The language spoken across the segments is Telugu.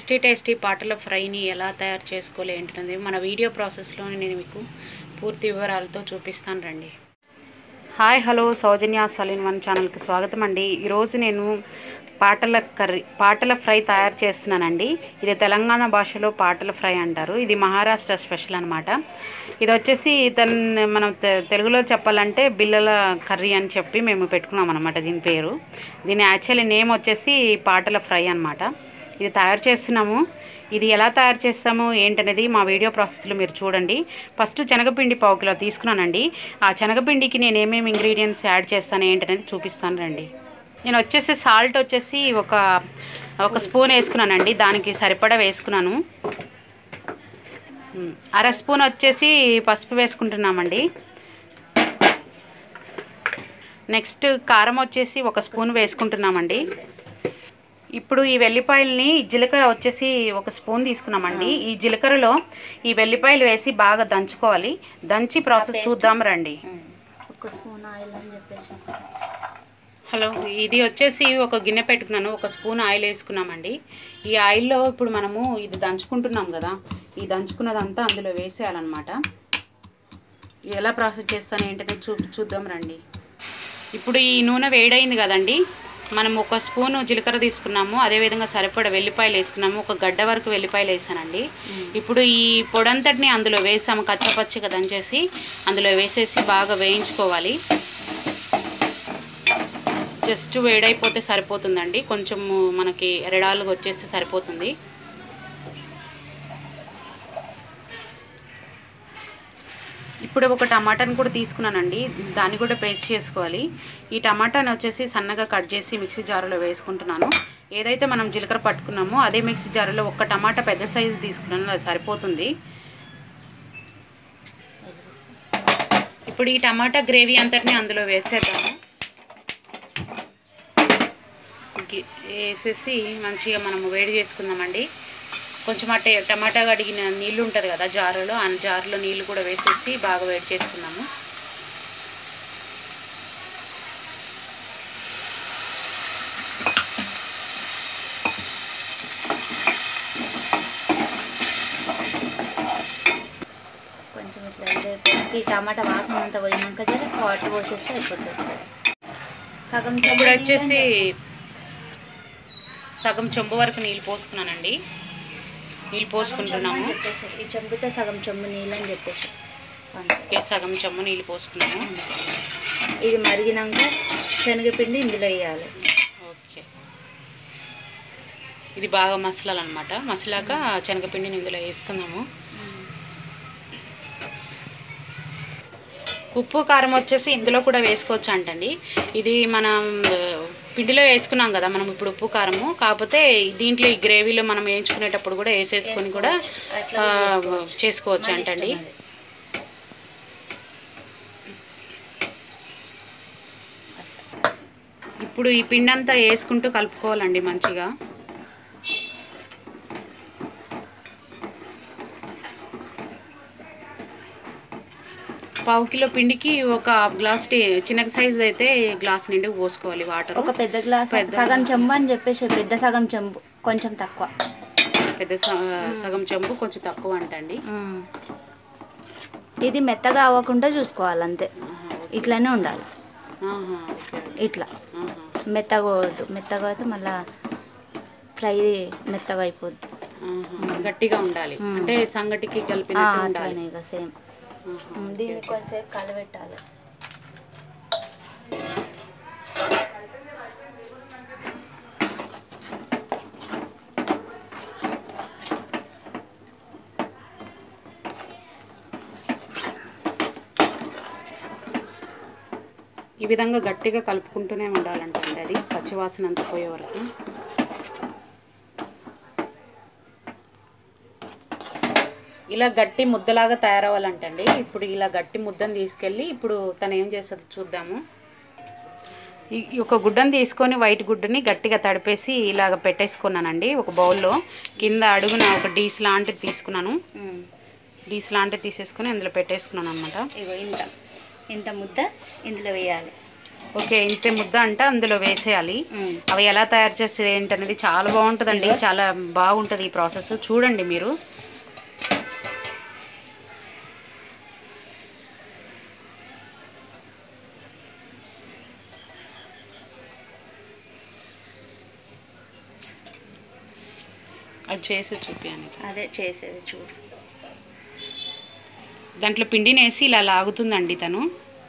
టేస్టీ టేస్టీ పాటల ఫ్రైని ఎలా తయారు చేసుకోవాలి ఏంటనేది మన వీడియో ప్రాసెస్లో నేను మీకు పూర్తి వివరాలతో చూపిస్తాను రండి హాయ్ హలో సౌజన్య సలీన్ వన్ ఛానల్కి స్వాగతం అండి ఈరోజు నేను పాటల కర్రీ పాటల ఫ్రై తయారు చేస్తున్నానండి ఇది తెలంగాణ భాషలో పాటల ఫ్రై అంటారు ఇది మహారాష్ట్ర స్పెషల్ అనమాట ఇది వచ్చేసి తన మనం తె- తెలుగులో చెప్పాలంటే బిల్లల కర్రీ అని చెప్పి మేము పెట్టుకున్నాం అనమాట దీని పేరు దీని యాక్చువల్లీ నేమ్ వచ్చేసి పాటల ఫ్రై అనమాట ఇది తయారు చేస్తున్నాము ఇది ఎలా తయారు చేస్తాము ఏంటనేది మా వీడియో ప్రాసెస్లో మీరు చూడండి ఫస్ట్ శనగపిండి పావు కిలో తీసుకున్నానండి ఆ శనగపిండికి నేను ఏమేమి ఇంగ్రీడియంట్స్ యాడ్ చేస్తాను ఏంటనేది చూపిస్తాను రండి నేను వచ్చేసి సాల్ట్ వచ్చేసి ఒక ఒక స్పూన్ వేసుకున్నానండి దానికి సరిపడా వేసుకున్నాను ఉమ్, అర స్పూన్ వచ్చేసి పసుపు వేసుకుంటున్నామండి నెక్స్ట్ కారం వచ్చేసి ఒక స్పూన్ వేసుకుంటున్నామండి ఇప్పుడు ఈ వెల్లిపాయలని జీలకర్ర వచ్చేసి ఒక స్పూన్ తీసుకున్నామండి ఈ జీలకర్రలో ఈ వెల్లిపాయలు వేసి బాగా దంచుకోవాలి దంచి ప్రాసెస్ చూద్దాం రండి ఒక స్పూన్ ఆయిల్ అని చెప్పేసి హలో ఇది వచ్చేసి ఒక గిన్నె పెట్టుకున్నాను ఒక స్పూన్ ఆయిల్ వేసుకున్నామండి ఈ ఆయిల్లో ఇప్పుడు మనము ఇది దంచుకుంటున్నాం కదా ఈ దంచుకున్నదంతా అందులో వేసేయాలన్నమాట ఎలా ప్రాసెస్ చేస్తాను ఏంటనే చూ చూద్దాం రండి ఇప్పుడు ఈ నూనె వేడైంది కదండి మనం ఒక స్పూను జీలకర్ర తీసుకున్నాము అదేవిధంగా సరిపడ వెల్లిపాయలు వేసుకున్నాము ఒక గడ్డ వరకు వెల్లిపాయలు వేసానండి ఇప్పుడు ఈ పొడంతటిని అందులో వేసాము కచ్చపచ్చగా దంచేసి అందులో వేసేసి బాగా వేయించుకోవాలి జస్ట్ వేడైపోతే సరిపోతుందండి కొంచెం మనకి ఎరడాలుగా వచ్చేస్తే సరిపోతుంది ఇప్పుడు ఒక టమాటాని కూడా తీసుకున్నానండి దాన్ని కూడా పేస్ట్ చేసుకోవాలి ఈ టమాటాని వచ్చేసి సన్నగా కట్ చేసి మిక్సీ జారులో వేసుకుంటున్నాను ఏదైతే మనం జీలకర్ర పట్టుకున్నామో అదే మిక్సీ జారులో ఒక్క టమాటా పెద్ద సైజు తీసుకున్నాను అది సరిపోతుంది ఇప్పుడు ఈ టమాటా గ్రేవీ అంతటిని అందులో వేసేద్దాము గి- వేసేసి మంచిగా మనము వేడి చేసుకుందామండి కొంచెం అట్టే టమాటా కడిగిన నీళ్ళు ఉంటుంది కదా జారులో ఆ జారులో నీళ్ళు కూడా వేసేసి బాగా వేడి చేసుకుందాము కొంచెం ఇట్లా ఇదైపోయి ఈ టమాటా వాసన అంతా పోయినాక జర వాటర్ పోసేస్తే అయిపోతుంది సగం ఇప్పుడు వచ్చేసి సగం చెంబు వరకు నీళ్ళు పోసుకున్నానండి నీళ్ళు పోసుకుంటున్నాము చెప్పేసి ఈ చెంబుతో సగం చెంబు నీళ్ళు అని చెప్పేసి అంతే. ఓకే సగం చెంబు నీళ్ళు పోసుకున్నాము ఇది మరిగినాక శనగపిండి ఇందులో వేయాలి ఓకే ఇది బాగా మసలాలన్నమాట మసలాక శనగపిండిని ఇందులో వేసుకుందాము ఉప్పు కారం వచ్చేసి ఇందులో కూడా వేసుకోవచ్చు అంటండి ఇది మనం ఆ, పిండిలో వేసుకున్నాం కదా మనం ఇప్పుడు ఉప్పు కారము కాకపోతే దీంట్లో ఈ గ్రేవీలో మనం వేయించుకునేటప్పుడు కూడా వేసేసుకొని కూడా అట్లా ఆ, చేసుకోవచ్చు అంటండి ఇప్పుడు ఈ పిండి అంతా వేసుకుంటూ కలుపుకోవాలండి మంచిగా పావు కిలో పిండికి ఒక గ్లాస్ టీ చిన్న సైజు అయితే గ్లాస్ నిండి పోసుకోవాలి వాటర్ ఒక పెద్ద గ్లాస్ పెద్ద- సగం చెంబు అని చెప్పేసి పెద్ద సగం చెంబు కొంచెం తక్కువ పెద్ద స- సగం చెంబు కొంచెం తక్కువ అంటండి ఉమ్. ఇది మెత్తగా అవ్వకుండా చూసుకోవాలి అంతే ఆహా, ఇట్లానే ఉండాలి ఆహా, ఓకే, ఓకే. ఇట్లా ఆహా. మెత్తగా వద్దు మెత్తగా అయితే మళ్ళా ఫ్రై మెత్తగా అయిపోద్ది ఆహా. గట్టిగా ఉండాలి మ్మ్. అంటే సంగటికి ఆ, కలిపినట్టు ఉండాలి అట్లానే ఇక సేమ్ ఆహా. దీన్ని కొంచెంసేపు కలబెట్టాలి ఈ విధంగా గట్టిగా కలుపుకుంటూనే ఉండాలంటండి అది పచ్చివాసన అంతా పోయే వరకు ఇలా గట్టి ముద్దలాగా తయారవ్వాలంటండి ఇప్పుడు ఇలా గట్టి ముద్దను తీసుకెళ్ళి ఇప్పుడు తను ఏం చేస్తుంది చూద్దాము ఈ ఈ ఒక గుడ్డను తీసుకొని వైట్ గుడ్డని గట్టిగా తడిపేసి ఇలాగ పెట్టేసుకున్నానండి ఒక బౌల్లో కింద అడుగున ఒక డీస్ లాంటిది తీసుకున్నాను డీస్ లాంటిది తీసేసుకొని అందులో పెట్టేసుకున్నాను అనమాట ఇగో ఇంత ఇంత ముద్ద ఇందులో వేయాలి ఓకే ఇంతే ముద్ద అంటే అందులో వేసేయాలి ఉమ్. అవి ఎలా తయారు చేసేది ఏంటనేది చాలా బాగుంటుందండి చాలా బాగుంటుంది ఈ ప్రాసెస్ చూడండి మీరు అది చేసి చూపించండి అదే చేసేది చూడు దాంట్లో పిండిని వేసి ఇలా లాగుతుందండి తను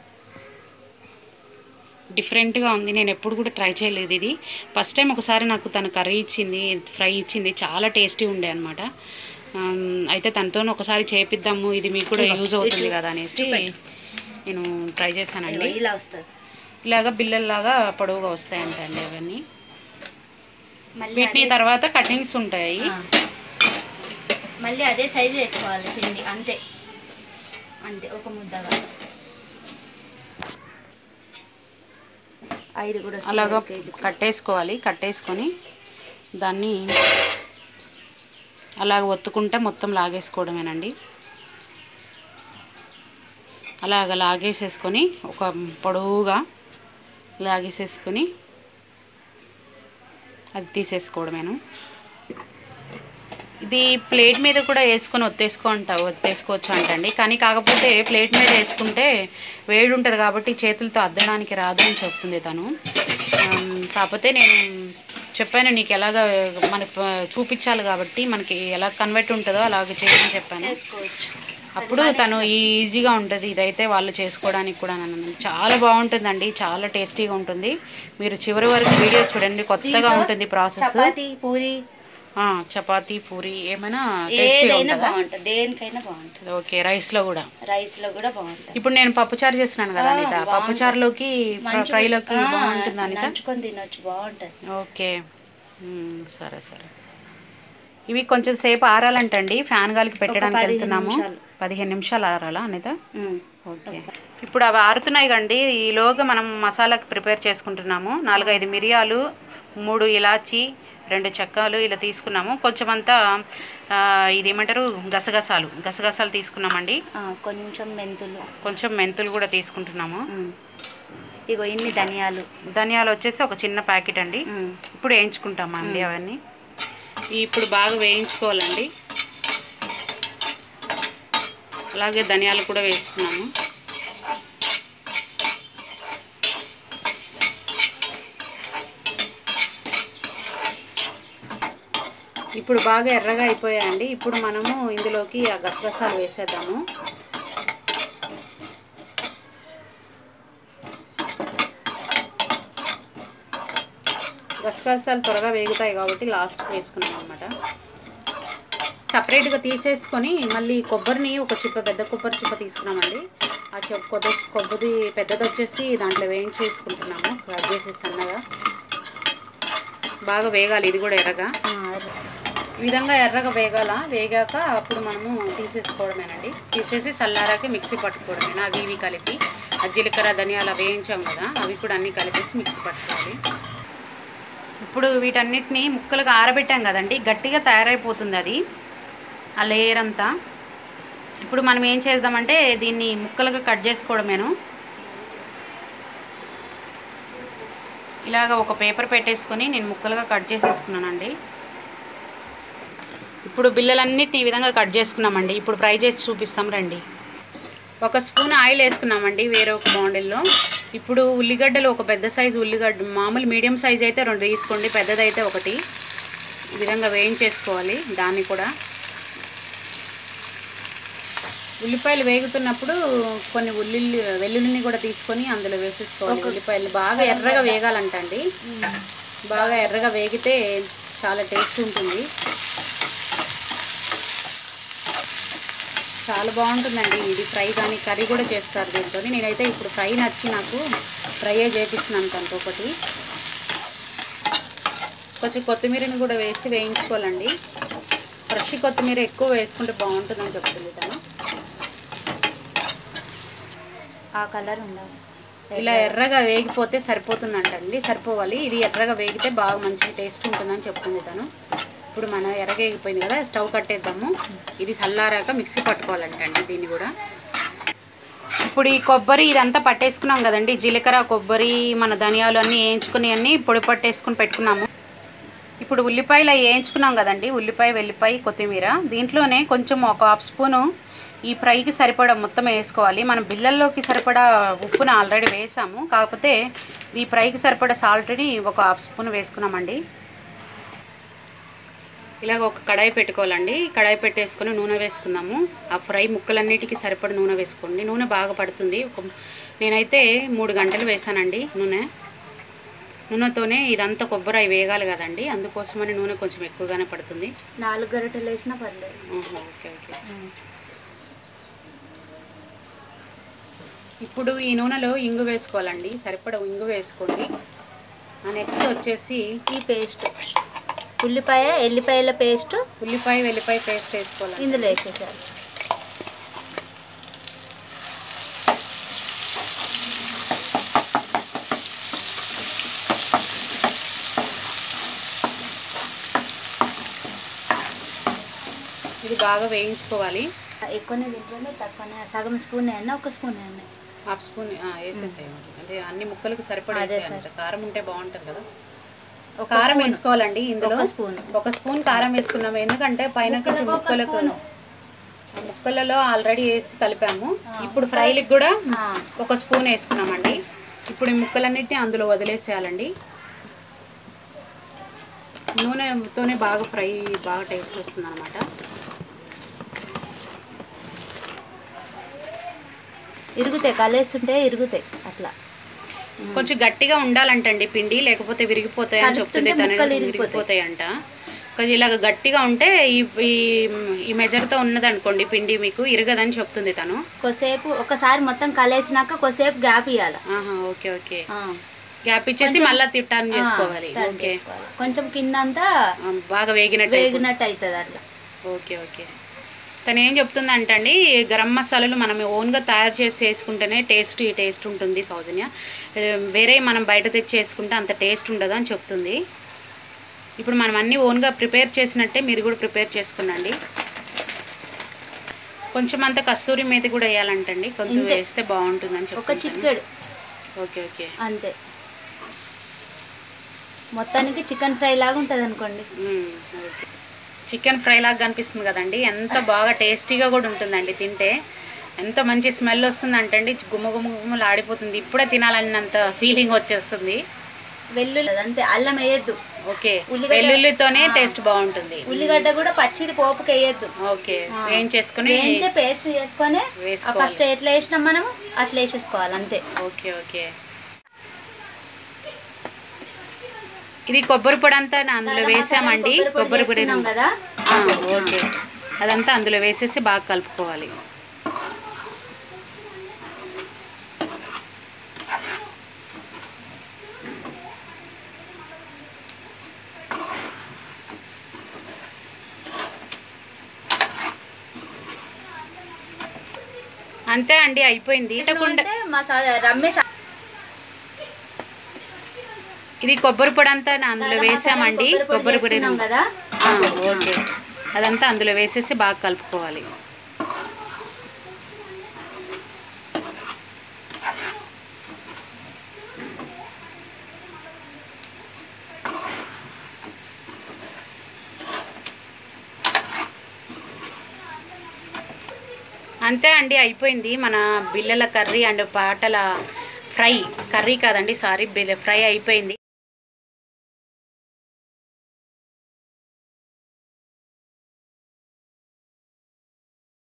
డిఫరెంట్గా ఉంది నేను ఎప్పుడు కూడా ట్రై చేయలేదు ఇది ఫస్ట్ టైం ఒకసారి నాకు తను కర్రీ ఇచ్చింది ఫ్రై ఇచ్చింది చాలా టేస్టీ ఉండే అనమాట అయితే తనతో ఒకసారి చేపిద్దాము ఇది మీకు కూడా యూజ్ అవుతుంది కదా అనేసి నేను ట్రై చేశానండి ఇదిగో ఇలా వస్తుంది ఇలాగా బిల్లల్లాగా పొడవుగా వస్తాయంటండి అవన్నీ మళ్ళీ వీటిని అదే- తర్వాత కటింగ్స్ ఉంటాయి ఆ. మళ్ళీ అదే సైజ్ వేసుకోవాలి పిండి అంతే అంతే ఒక ముద్దగా ఐదు కూడా వస్తుంది అలాగా ఒక కేజీ. కట్టేసుకోవాలి కట్టేసుకొని దాన్ని అలాగ ఒత్తుకుంటే మొత్తం లాగేసుకోవడమేనండి అలాగ లాగేసేసుకొని ఒక పొడవుగా లాగేసేసుకొని అది తీసేసుకోవడమేను ఇది ప్లేట్ మీద కూడా వేసుకొని ఒత్తేసుకో అంట ఒత్తేసుకోవచ్చు అంటండి కానీ కాకపోతే ప్లేట్ మీద వేసుకుంటే వేడి ఉంటుంది కాబట్టి చేతులతో అద్దడానికి రాదు అని చెప్తుంది తను ఆమ్, కాకపోతే నేను చెప్పాను నీకు ఎలాగ మనకు చూపించాలి కాబట్టి మనకి ఎలా కన్వర్ట్ ఉంటుందో అలాగ చేయని చెప్పాను చేసుకోవచ్చు అప్పుడు తను ఈజీగా ఉంటుంది ఇదైతే వాళ్ళు చేసుకోవడానికి కూడా నన్ను చాలా బాగుంటుందండి చాలా టేస్టీగా ఉంటుంది మీరు చివరి వరకు వీడియో చూడండి కొత్తగా ఉంటుంది ప్రాసెస్ చపాతి పూరి ఆ, చపాతీ పూరి ఏమైనా టేస్టీగా ఏదైనా ఉంటుందా బాగుంటుంది దేనికైనా బాగుంటుంది ఓకే రైస్లో కూడా రైస్ లో కూడా బాగుంటుంది ఇప్పుడు నేను పప్పుచారు చేస్తున్నాను కదా ఆ, అనిత బాగుంటుంది. పప్పుచారులోకి మంచిగా- ఫ్రైలోకి ఆ, బాగుంటుంది అనిత నంచుకొని తినొచ్చు బాగుంటుంది ఓకే మ్మ్, సరే సరే ఇవి కొంచెం సేపు ఆరాలంటండి ఫ్యాన్ గాలికి పెట్టడానికి పదిహేను వెళ్తున్నాము నిమిషాలు. పదిహేను నిమిషాలు ఆరాలా అనిత ఉమ్. ఓకే ఇప్పుడు అవి ఆరుతున్నాయి కండి ఈలోగా మనం మసాలాకి ప్రిపేర్ చేసుకుంటున్నాము నాలుగైదు మిరియాలు మూడు ఇలాచి రెండు చెక్కలు ఇలా తీసుకున్నాము కొంచెం అంతా ఆ, ఇది ఏమంటారు గసగసాలు గసగసాలు తీసుకున్నామండి ఆ, కొంచెం మెంతులు కొంచెం మెంతులు కూడా తీసుకుంటున్నాము ఉమ్. ఇగో ఇన్ని ధనియాలు ధనియాలు వచ్చేసి ఒక చిన్న ప్యాకెట్ అండి ఉమ్. ఇప్పుడు వేయించుకుంటామండి అవన్నీ ఇప్పుడు బాగా వేయించుకోవాలండి అలాగే ధనియాలు కూడా వేస్తున్నాము ఇప్పుడు బాగా ఎర్రగా అయిపోయాయండి ఇప్పుడు మనము ఇందులోకి ఆ గసగసాలు వేసేద్దాము గసగసాలు త్వరగా వేగుతాయి కాబట్టి లాస్ట్ వేసుకున్నాం అనమాట సపరేట్గా తీసేసుకొని మళ్ళీ కొబ్బరిని ఒక చిప్ప పెద్ద కొబ్బరి చిప్ప తీసుకున్నామండి ఆ చెప్ప కొద్ది కొబ్బరి పెద్దది వచ్చేసి దాంట్లో వేయించేసుకుంటున్నాము కట్ చేసి సన్నగా బాగా వేగాలి ఇది కూడా ఎర్రగా ఆ, ఈ విధంగా ఎర్రగా వేగాల వేగాక అప్పుడు మనము తీసేసుకోవడమేనండి తీసేసి చల్లారాకి మిక్సీ పట్టుకోవడమేనా అవి ఇవి కలిపి ఆ జీలకర్ర ధనియాలు అవి వేయించాం కదా అవి కూడా అన్నీ కలిపేసి మిక్సీ పట్టుకోవాలి ఇప్పుడు వీటన్నిటిని ముక్కలుగా ఆరబెట్టాం కదండి గట్టిగా తయారైపోతుంది అది ఆ లేయర్ అంతా ఇప్పుడు మనం ఏం చేద్దామంటే దీన్ని ముక్కలుగా కట్ చేసుకోవడమేను ఇలాగ ఒక పేపర్ పెట్టేసుకొని నేను ముక్కలుగా కట్ చేసేసుకున్నానండి ఇప్పుడు బిల్లలన్నిటిని ఈ విధంగా కట్ చేసుకున్నామండి ఇప్పుడు ఫ్రై చేసి చూపిస్తాం రండి ఒక స్పూన్ ఆయిల్ వేసుకున్నామండి వేరే ఒక బాండిల్లో ఇప్పుడు ఉల్లిగడ్డలు ఒక పెద్ద సైజు ఉల్లిగడ్డ మామూలు మీడియం సైజ్ అయితే రెండు తీసుకోండి పెద్దదైతే ఒకటి ఈ విధంగా వేయించేసుకోవాలి దాన్ని కూడా ఉల్లిపాయలు వేగుతున్నప్పుడు కొన్ని ఉల్లిల్లి వెల్లుల్లిని కూడా తీసుకొని అందులో వేసేసుకోవాలి ఉల్లిపాయలు బాగా ఎర్రగా వేగాలంటండి బాగా ఎర్రగా వేగితే చాలా టేస్ట్ ఉంటుంది చాలా బాగుంటుందండి ఇది ఫ్రై కానీ కర్రీ కూడా చేస్తారు దీంతో నేనైతే ఇప్పుడు ఫ్రై నచ్చి నాకు ఫ్రైయే చేపిస్తున్నాను తనకు ఒకటి కొంచెం కొత్తిమీరని కూడా వేసి వేయించుకోవాలండి ఫ్రెష్ కొత్తిమీర ఎక్కువ వేసుకుంటే బాగుంటుందని చెప్తుంది తను ఆ కలర్ ఉండాలి ఇలా ఎర్రగా వేగిపోతే సరిపోతుందంటండి సరిపోవాలి ఇది ఎర్రగా వేగితే బాగా మంచి టేస్ట్ ఉంటుందని చెప్తుంది తను ఇప్పుడు మన ఎర్రగా వేగిపోయింది కదా స్టవ్ కట్టేద్దాము ఇది చల్లారాక మిక్సీ పట్టుకోవాలంటండి దీన్ని కూడా ఇప్పుడు ఈ కొబ్బరి ఇదంతా పట్టేసుకున్నాం కదండి జీలకర్ర కొబ్బరి మన ధనియాలు అన్నీ వేయించుకుని అన్నీ పొడి పట్టేసుకుని పెట్టుకున్నాము ఇప్పుడు ఉల్లిపాయలు అవి వేయించుకున్నాం కదండి ఉల్లిపాయ వెల్లిపాయ కొత్తిమీర దీంట్లోనే కొంచెం ఒక హాఫ్ స్పూను ఈ ఫ్రైకి సరిపడా మొత్తం వేసుకోవాలి మనం బిల్లల్లోకి సరిపడా ఉప్పును ఆల్రెడీ వేసాము కాకపోతే ఈ ఫ్రైకి సరిపడా సాల్ట్ని ఒక హాఫ్ స్పూన్ వేసుకున్నామండి ఇలాగ ఒక కడాయి పెట్టుకోవాలండి కడాయి పెట్టేసుకొని నూనె వేసుకుందాము ఆ ఫ్రై ముక్కలన్నిటికీ సరిపడ నూనె వేసుకోండి నూనె బాగా పడుతుంది ఒక నేనైతే మూడు గంటలు వేసానండి నూనె నూనెతోనే ఇదంతా కొబ్బరి అవి వేగాలి కదండి అందుకోసమని నూనె కొంచెం ఎక్కువగానే పడుతుంది నాలుగు గరిటెలు వేసినా పర్లేదు ఆహా, ఓకే ఓకే ఇప్పుడు ఈ నూనెలో ఇంగు వేసుకోవాలండి సరిపడ ఇంగు వేసుకోండి నెక్స్ట్ వచ్చేసి ఈ పేస్ట్ ఉల్లిపాయ ఎల్లిపాయల పేస్ట్ ఉల్లిపాయ వెల్లిపాయ పేస్ట్ వేసుకోవాలండి ఇందులో వేసేసారు ఇది బాగా వేయించుకోవాలి ఎక్కువనే తింటుండే తక్కువనే సగం స్పూన్ అయినా ఒక స్పూన్ అయినా హాఫ్ స్పూన్ వేసేసేయండి అంటే అన్ని ముక్కలకు సరిపడా అదే వేసేయాలంట కారం ఉంటే బాగుంటుంది కదా ఒక కారం స్పూన్. వేసుకోవాలండి ఇందులో ఒక స్పూన్ ఒక స్పూన్ కారం వేసుకున్నాము ఎందుకంటే పైన కొంచెం ముక్కలకు ఒక ముక్కలకు స్పూను. ఆ ముక్కలలో ఆల్రెడీ వేసి కలిపాము ఆ. ఇప్పుడు ఫ్రైలకు కూడా ఆ, ఒక స్పూన్ వేసుకున్నామండి ఇప్పుడు ఈ ముక్కలన్నిటిని అందులో వదిలేసేయాలండి నూనెతోనే బాగా ఫ్రై బాగా టేస్ట్ వస్తుంది అనమాట ఇరుగుతాయి కలిస్తుంటే ఇరుగుతాయి అట్లా కొంచెం గట్టిగా ఉండాలంటండి పిండి లేకపోతే విరిగిపోతాయి అని చెప్తుంది కలుపుతుంటే తను ముక్కలు ఇరిగిపోతాయి. విరిగిపోతాయి అంట కొంచెం ఇలాగ గట్టిగా ఉంటే ఈ ఈ- ఈ మెజర్తో ఉన్నదనుకోండి పిండి మీకు ఇరగదని చెప్తుంది తను కొద్దిసేపు ఒకసారి మొత్తం కలిసినాక కొద్దిసేపు గ్యాప్ ఇవ్వాలి ఆహా ఓకే ఓకే గ్యాప్ ఇచ్చేసి మళ్ళీ తిట్టాను చేసుకోవాలి ఓకే కొంచెం కింద అంతా ఆ, బాగా వేగినట్టు అయిపోతుంది. వేగినట్టు అవుతుంది అట్లా ఓకే ఓకే తను ఏం చెప్తుందంటే అండి గరం మసాలాలు మనం ఓన్గా తయారు చేసి చేసుకుంటేనే టేస్ట్ ఈ టేస్ట్ ఉంటుంది సౌజన్య ఏ, వేరే మనం బయట తెచ్చి చేసుకుంటే అంత టేస్ట్ ఉండదు అని చెప్తుంది ఇప్పుడు మనం అన్నీ ఓన్గా ప్రిపేర్ చేసినట్టే మీరు కూడా ప్రిపేర్ చేసుకునండి కొంచెం అంత కస్తూరి మేతి కూడా వేయాలంటండి కొంచెం ఇంతే. వేస్తే బాగుంటుందని ఒక చెప్తుంది చిటికెడు ఓకే ఓకే అంతే మొత్తానికి చికెన్ ఫ్రై లాగా ఉంటుంది అనుకోండి చికెన్ ఫ్రై లాగా కనిపిస్తుంది కదండి ఎంత బాగా టేస్టీగా కూడా ఉంటుందండి తింటే ఎంత మంచి స్మెల్ వస్తుంది అంటే అండి గుమ్మ గుమ్మ గుమ్మలు ఆడిపోతుంది ఇప్పుడే తినాలన్నంత ఫీలింగ్ వచ్చేస్తుంది వెల్లుల్లి అంతే అల్లం వేయద్దు ఓకే ఉల్లిగడ్డ- వెల్లుల్లితోనే ఆ. టేస్ట్ బాగుంటుంది ఉల్లిగడ్డ కూడా పచ్చిది పోపుకి వేయద్దు ఓకే ఆ. వేయించేసుకుని వేయించే పేస్ట్ చేసుకొని వేసుకోవాలి. ఫస్ట్ ఎట్లా వేసినాం మనం అట్లా వేసేసుకోవాలి అంతే ఓకే ఓకే ఇది కొబ్బరి పొడి అంతా నా అందులో వేసామండి కొబ్బరి పొడి వేసుకున్నాం కదా ఆ, ఓకే అదంతా అందులో వేసేసి బాగా కలుపుకోవాలి అంతే అండి అయిపోయింది తిట్టకుండా అంటే మా సా- రమేష్ ఇది కొబ్బరి పొడి అంతా నా అందులో గరం వేసామండి మసాలా కొబ్బరి పొడి వేసుకున్నాం కదా ఆ, ఓకే అదంతా అందులో వేసేసి బాగా కలుపుకోవాలి అంతే అండి అయిపోయింది మన బిల్లల కర్రీ అండ్ పాటల ఫ్రై కర్రీ కాదండి సారీ బిల్ల ఫ్రై అయిపోయింది